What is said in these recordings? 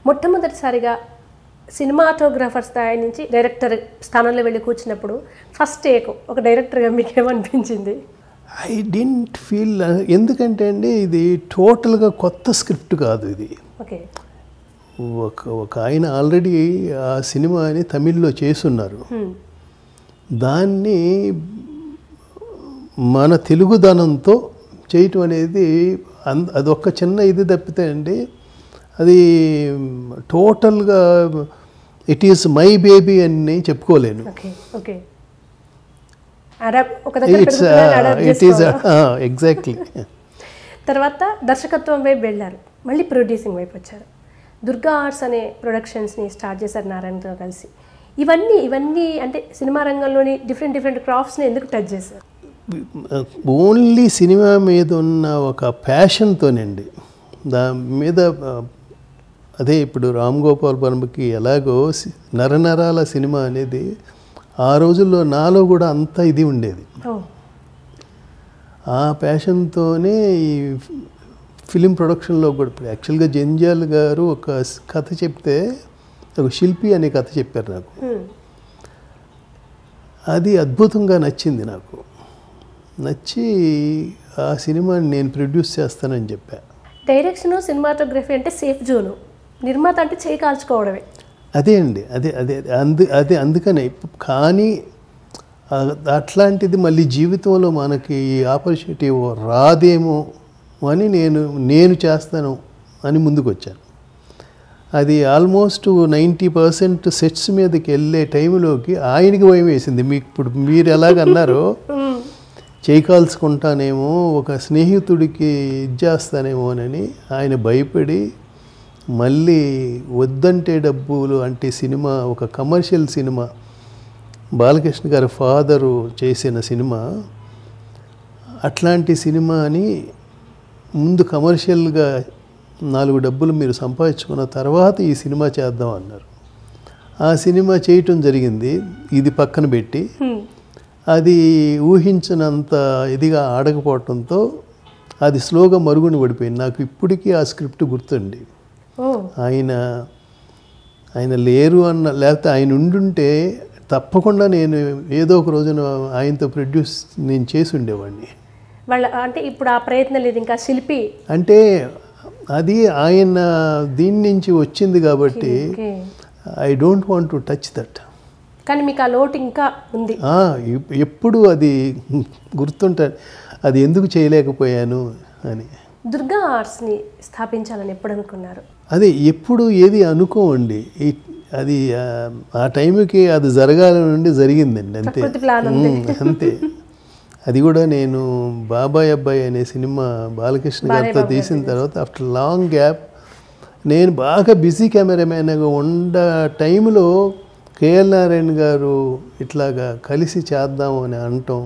మొట్టమొదటిసారిగా సినిమాటోగ్రాఫర్ స్థాయి నుంచి డైరెక్టర్ స్థానంలో వెళ్ళి కూర్చున్నప్పుడు ఫస్ట్ టేక్ ఒక డైరెక్టర్గా మీకు ఏమనిపించింది ఐ డెంట్ ఫీల్ ఎందుకంటే అండి ఇది టోటల్గా కొత్త స్క్రిప్ట్ కాదు ఇది ఓకే ఒక ఒక ఆయన ఆల్రెడీ ఆ సినిమాని తమిళ్లో చేసున్నారు దాన్ని మన తెలుగుదనంతో చేయటం అనేది అన్ అదొక్క చిన్న ఇది తప్పితే అండి అది టోటల్గా ఇట్ ఈస్ మై బేబీ అని చెప్పుకోలేను ఓకే ఓకే అడాప్ట్ ఒక దగ్గర ఇట్స్ పెరుగుతున్నాను, adapt ఇట్ ఈస్ చేసుకోవాలి. ఎగ్జాక్ట్లీ తర్వాత దర్శకత్వం వైపు వెళ్ళారు మళ్ళీ ప్రొడ్యూసింగ్ వైపు వచ్చారు దుర్గా ఆర్ట్స్ అనే ప్రొడక్షన్స్ని స్టార్ట్ చేశారు నారాయణతో కలిసి ఇవన్నీ ఇవన్నీ అంటే సినిమా రంగంలోని డిఫరెంట్ డిఫరెంట్ క్రాఫ్ట్స్ని ఎందుకు టచ్ చేశారు ఓన్లీ సినిమా మీద ఉన్న ఒక ప్యాషన్తోనండి దాని మీద ఆ, అదే ఇప్పుడు రామ్ గోపాల్ వర్మకి ఎలాగో సి- నరనరాల సినిమా అనేది ఆ రోజుల్లో నాలో కూడా అంత ఇది ఉండేది ఓ ఆ ప్యాషన్తోనే ఈ ఫిలిం ప్రొడక్షన్లో కూడా ఇప్పుడు యాక్చువల్గా జంజాల్ గారు ఒక స్- కథ చెప్తే ఒక శిల్పి అనే కథ చెప్పారు నాకు హ్మ్. అది అద్భుతంగా నచ్చింది నాకు నచ్చి ఆ సినిమాని నేను ప్రొడ్యూస్ చేస్తానని చెప్పా డైరెక్షన్ సినిమాటోగ్రఫీ అంటే సేఫ్ జోను నిర్మాత అంటే చేయి కాల్చుకోవడమే అదే అండి అదే అదే అందు అదే అందుకనే ఇప్పు- కానీ ఆ, అట్లాంటిది మళ్ళీ జీవితంలో మనకి ఈ ఆపర్చునిటీ రాదేమో అని నేను నేను చేస్తాను అని ముందుకు వచ్చాను అది ఆల్మోస్ట్ నైంటీ పర్సెంట్ సెట్స్ మీదకి వెళ్ళే టైంలోకి ఆయనకి భయం వేసింది మీకు ఇప్పుడు మీరు ఎలాగన్నారో చేయి కాల్చుకుంటానేమో ఒక స్నేహితుడికి ఇచ్చేస్తానేమోనని ఆయన భయపడి మళ్ళీ వద్దంటే డబ్బులు అంటే సినిమా ఒక కమర్షియల్ సినిమా బాలకృష్ణ గారి ఫాదరు చేసిన సినిమా అట్లాంటి సినిమాని ముందు కమర్షియల్గా నాలుగు డబ్బులు మీరు సంపాదించుకున్న తర్వాత ఈ సినిమా చేద్దాం అన్నారు ఆ సినిమా చేయటం జరిగింది ఇది పక్కన పెట్టి హ్మ్. అది ఊహించినంత ఇదిగా ఆడకపోవటంతో అది స్లోగా మరుగున పడిపోయింది నాకు ఇప్పటికీ ఆ స్క్రిప్ట్ గుర్తుంది ఓ ఆయన ఆయన లేరు అన్న లేకపోతే ఆయన ఉండుంటే తప్పకుండా నేను ఏదో ఒక రోజున ఆయనతో ప్రొడ్యూస్ నేను చేసి ఉండేవాడిని వాళ్ళ అంటే ఇప్పుడు ఆ ప్రయత్నం లేదు ఇంకా శిల్పి అంటే అది ఆయన దీని నుంచి వచ్చింది కాబట్టి okay I don't want to touch that కానీ మీకు ఆ లోటు ఇంకా ఉంది ఎప్పుడు అది గుర్తుంటా అది ఎందుకు చేయలేకపోయాను అని దుర్గా ఆర్ట్స్ని స్థాపించాలని ఎప్పుడు అనుకున్నారు అదే ఎప్పుడు ఏది అనుకోండి ఈ- అది ఆ, ఆ టైంకి అది జరగాలని నుండి జరిగిందండి అంతే ప్రకృతి ప్లాన్ ఉంది. ఉమ్, అంతే అది కూడా నేను బాబాయ్ అబ్బాయి అనే సినిమా బాలకృష్ణ గారితో తీసిన తర్వాత ఆఫ్టర్ లాంగ్ గ్యాప్ నేను బాగా బిజీ కెమెరామ్యాన్గా ఉండ టైంలో కేఎల్ నారాయణ గారు ఇట్లాగా కలిసి చేద్దాం అని అనటం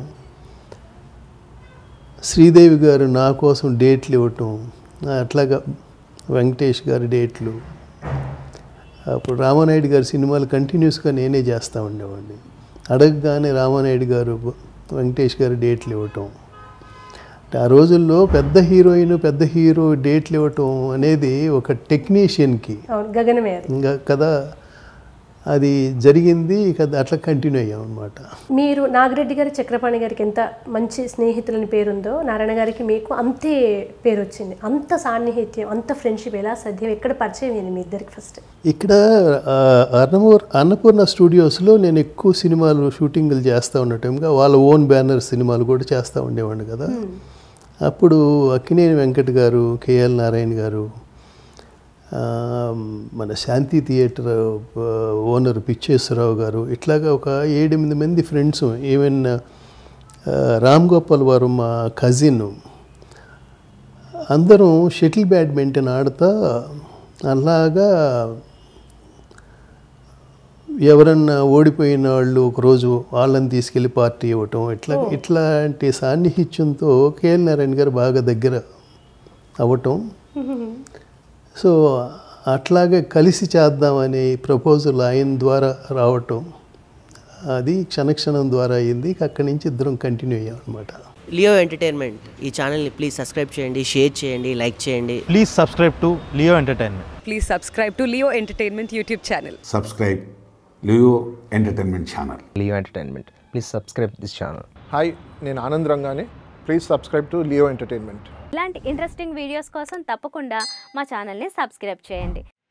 శ్రీదేవి గారు నా కోసం డేట్లు ఇవ్వటం అట్లాగా వెంకటేష్ గారి డేట్లు అప్పుడు రామానాయుడు గారి సినిమాలు కంటిన్యూస్గా నేనే చేస్తూ ఉండేవాడిని అడగగానే రామానాయుడు గారు వెంకటేష్ గారు డేట్లు ఇవ్వటం అంటే ఆ రోజుల్లో పెద్ద హీరోయిన్ పెద్ద హీరో డేట్లు ఇవ్వటం అనేది ఒక టెక్నీషియన్కి అవును గగనమే అది ఇంకా కదా అది జరిగింది ఇక అది అట్లా కంటిన్యూ అయ్యాం అనమాట మీరు నాగిరెడ్డి గారి చక్రపాణి గారికి ఎంత మంచి స్నేహితులని పేరుందో నారాయణ గారికి మీకు అంతే పేరు వచ్చింది అంత సాన్నిహిత్యం అంత ఫ్రెండ్షిప్ ఎలా సాధ్యం ఎక్కడ పరిచయం అయింది మీ ఇద్దరికి ఫస్ట్ ఇక్కడ ఆ, అన్నపూర్ అన్నపూర్ణ స్టూడియోస్లో నేను ఎక్కువ సినిమాలు షూటింగ్లు చేస్తూ ఉన్న టైంగా వాళ్ళ ఓన్ బ్యానర్ సినిమాలు కూడా చేస్తూ ఉండేవాడిని కదా అప్పుడు అక్కినేని వెంకట్ గారు కేఎల్ నారాయణ గారు ఆ, మన శాంతి థియేటర్ ఆ, ఓనర్ పిచ్చేశ్వరరావు గారు ఇట్లాగా ఒక ఏడెనిమిది మంది ఫ్రెండ్స్ ఈవెన్ ఆ, రామ్ గోపాల్ వారు మా కజిన్ అందరం షటిల్ బ్యాడ్మింటన్ ఆడుతా అలాగా ఎవరన్నా ఓడిపోయిన వాళ్ళు ఒకరోజు వాళ్ళని తీసుకెళ్ళి పార్టీ ఇవ్వటం ఇట్లా ఇట్లాంటి సాన్నిహిత్యంతో కేఎల్ నారాయణ గారు బాగా దగ్గర అవ్వటం సో అట్లాగే కలిసి చేద్దామనే ప్రపోజల్ ఆయన ద్వారా రావటం అది క్షణక్షణం ద్వారా అయింది ఇక అక్కడి నుంచి ఇద్దరం కంటిన్యూ అయ్యాం అనమాట లియో ఎంటర్టైన్మెంట్ ఈ ఛానల్ని ప్లీజ్ సబ్స్క్రైబ్ చేయండి షేర్ చేయండి లైక్ చేయండి Please subscribe to Leo Entertainment. Please subscribe to Leo Entertainment YouTube channel. subscribe Leo Entertainment Channel. Leo Entertainment. Please subscribe this channel. Hi నేను ఆనంద్ రంగానే please subscribe to Leo entertainment ఇలాంటి interesting videos కోసం తప్పకుండా మా ఛానల్ని subscribe చేయండి